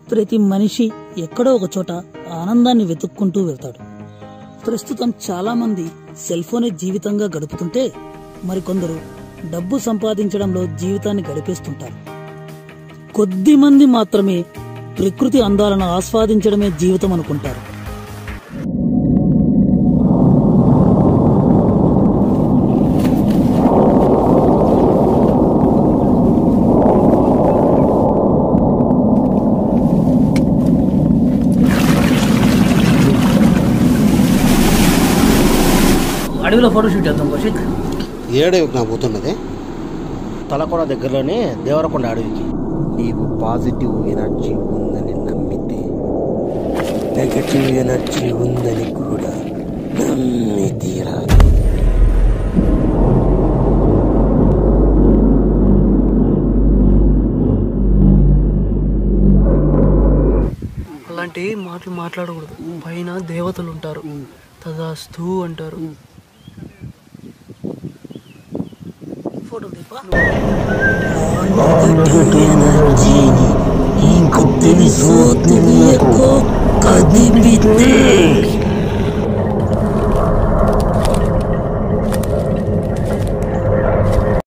ప్రతి మనిషి ఎక్కడో ఒక చోట ఆనందాన్ని వెతుక్కుంటూ వెళ్తాడు ప్రస్తుతం చాలా మంది సెల్ ఫోనే జీవితంగా గడుపుతుంటే మరికొందరు డబ్బు సంపాదించడంలో జీవితాన్ని గడిపేస్తుంటారు కొద్ది మంది మాత్రమే ప్రకృతి అందాలను ఆస్వాదించడమే జీవితం అనుకుంటారు అడవిలో ఫోటో షూట్ చేద్దాం కౌశిక్ ఏడవికి నా పోతున్నది తలకొండ దగ్గరలోనే దేవరకొండ అడవికి నీకు పాజిటివ్ ఎనర్జీ ఉందని నమ్మితే నెగటివ్ ఎనర్జీ ఉందని కూడా నమ్మి తీరాలి అలాంటి మాటలు మాట్లాడకూడదు పైన దేవతలు ఉంటారు తదాస్తు అంటారు ఫోటో దీపా నెగటివ్ ఎనర్జీని నీకు తెలుసో తెలియకో కదిపితే